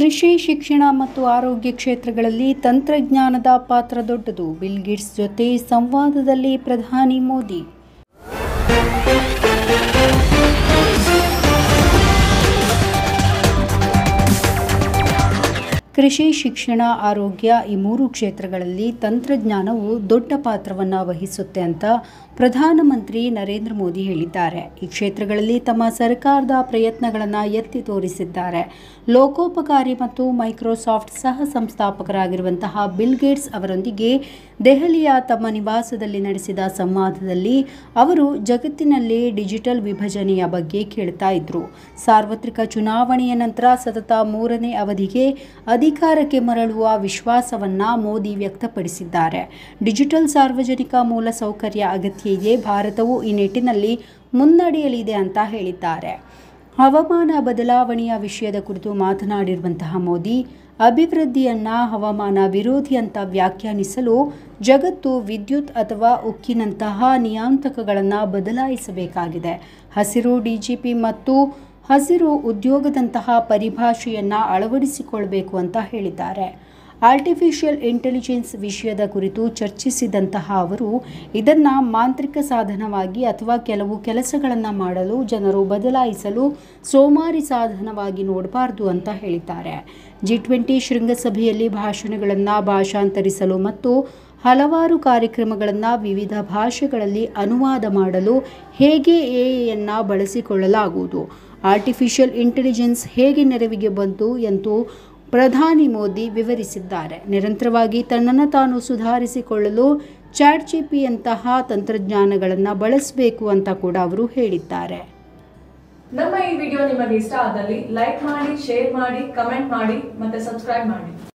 ಕೃಷಿ ಶಿಕ್ಷಣ ಮತ್ತು ಆರೋಗ್ಯ ಕ್ಷೇತ್ರಗಳಲ್ಲಿ ತಂತ್ರಜ್ಞಾನದ ಪಾತ್ರ ದೊಡ್ಡದು ಬಿಲ್ ಗೇಟ್ಸ್ ಜೊತೆ ಸಂವಾದದಲ್ಲಿ ಪ್ರಧಾನಿ ಮೋದಿ ಕೃಷಿ ಶಿಕ್ಷಣ ಆರೋಗ್ಯ ಈ ಮೂರು ಕ್ಷೇತ್ರಗಳಲ್ಲಿ ತಂತ್ರಜ್ಞಾನವು ದೊಡ್ಡ ಪಾತ್ರವನ್ನು ವಹಿಸುತ್ತೆ ಅಂತ ಪ್ರಧಾನಮಂತ್ರಿ ನರೇಂದ್ರ ಮೋದಿ ಹೇಳಿದ್ದಾರೆ ಈ ಕ್ಷೇತ್ರಗಳಲ್ಲಿ ತಮ್ಮ ಸರ್ಕಾರದ ಪ್ರಯತ್ನಗಳನ್ನು ಎತ್ತಿ ತೋರಿಸಿದ್ದಾರೆ ಲೋಕೋಪಕಾರಿ ಮತ್ತು ಮೈಕ್ರೋಸಾಫ್ಟ್ ಸಹ ಸಂಸ್ಥಾಪಕರಾಗಿರುವಂತಹ ಬಿಲ್ ಗೇಟ್ಸ್ ಅವರೊಂದಿಗೆ ದೆಹಲಿಯ ತಮ್ಮ ನಿವಾಸದಲ್ಲಿ ನಡೆಸಿದ ಸಂವಾದದಲ್ಲಿ ಅವರು ಜಗತ್ತಿನಲ್ಲಿ ಡಿಜಿಟಲ್ ವಿಭಜನೆಯ ಬಗ್ಗೆ ಕೇಳ್ತಾ ಇದ್ರು ಸಾರ್ವತ್ರಿಕ ಚುನಾವಣೆಯ ನಂತರ ಸತತ ಮೂರನೇ ಅವಧಿಗೆ ಅಧಿಕಾರಕ್ಕೆ ಮರಳುವ ವಿಶ್ವಾಸವನ್ನ ಮೋದಿ ವ್ಯಕ್ತಪಡಿಸಿದ್ದಾರೆ ಡಿಜಿಟಲ್ ಸಾರ್ವಜನಿಕ ಮೂಲಸೌಕರ್ಯ ಅಗತ್ಯ ಇದೆ ಭಾರತವು ಈ ನಿಟ್ಟಿನಲ್ಲಿ ಮುನ್ನಡೆಯಲಿದೆ ಅಂತ ಹೇಳಿದ್ದಾರೆ ಹವಾಮಾನ ಬದಲಾವಣೆಯ ವಿಷಯದ ಕುರಿತು ಮಾತನಾಡಿರುವಂತಹ ಮೋದಿ ಅಭಿವೃದ್ಧಿಯನ್ನ ಹವಾಮಾನ ವಿರೋಧಿ ಅಂತ ವ್ಯಾಖ್ಯಾನಿಸಲು ಜಗತ್ತು ವಿದ್ಯುತ್ ಅಥವಾ ಉಕ್ಕಿನಂತಹ ನಿಯಾಂತಕಗಳನ್ನು ಬದಲಾಯಿಸಬೇಕಾಗಿದೆ ಹಸಿರು ಡಿಜಿಪಿ ಮತ್ತು ಹಸಿರು ಉದ್ಯೋಗದಂತಹ ಪರಿಭಾಷೆಯನ್ನು ಅಳವಡಿಸಿಕೊಳ್ಬೇಕು ಅಂತ ಹೇಳಿದ್ದಾರೆ ಆರ್ಟಿಫಿಷಿಯಲ್ ಇಂಟೆಲಿಜೆನ್ಸ್ ವಿಷಯದ ಕುರಿತು ಚರ್ಚಿಸಿದಂತಹ ಅವರು ಇದನ್ನು ಮಾಂತ್ರಿಕ ಸಾಧನವಾಗಿ ಅಥವಾ ಕೆಲವು ಕೆಲಸಗಳನ್ನು ಮಾಡಲು ಜನರು ಬದಲಾಯಿಸಲು ಸೋಮಾರಿ ಸಾಧನವಾಗಿ ನೋಡಬಾರ್ದು ಅಂತ ಹೇಳಿದ್ದಾರೆ ಜಿ ಟ್ವೆಂಟಿ ಶೃಂಗಸಭೆಯಲ್ಲಿ ಭಾಷಣಗಳನ್ನು ಭಾಷಾಂತರಿಸಲು ಮತ್ತು ಹಲವಾರು ಕಾರ್ಯಕ್ರಮಗಳನ್ನು ವಿವಿಧ ಭಾಷೆಗಳಲ್ಲಿ ಅನುವಾದ ಮಾಡಲು ಹೇಗೆ ಎಯನ್ನು ಬಳಸಿಕೊಳ್ಳಲಾಗುವುದು ಆರ್ಟಿಫಿಷಿಯಲ್ ಇಂಟೆಲಿಜೆನ್ಸ್ ಹೇಗೆ ನೆರವಿಗೆ ಬಂತು ಎಂದು ಪ್ರಧಾನಿ ಮೋದಿ ವಿವರಿಸಿದ್ದಾರೆ ನಿರಂತರವಾಗಿ ತನ್ನನ್ನು ತಾನು ಸುಧಾರಿಸಿಕೊಳ್ಳಲು ಚಾಟ್ ಜಿಪಿಯಂತಹ ತಂತ್ರಜ್ಞಾನಗಳನ್ನು ಬಳಸಬೇಕು ಅಂತ ಕೂಡ ಅವರು ಹೇಳಿದ್ದಾರೆ ನಮ್ಮ ಈ ವಿಡಿಯೋ ನಿಮಗೆ ಇಷ್ಟ ಆದಲ್ಲಿ ಲೈಕ್ ಮಾಡಿ ಶೇರ್ ಮಾಡಿ ಕಮೆಂಟ್ ಮಾಡಿ ಮತ್ತೆ ಸಬ್ಸ್ಕ್ರೈಬ್ ಮಾಡಿ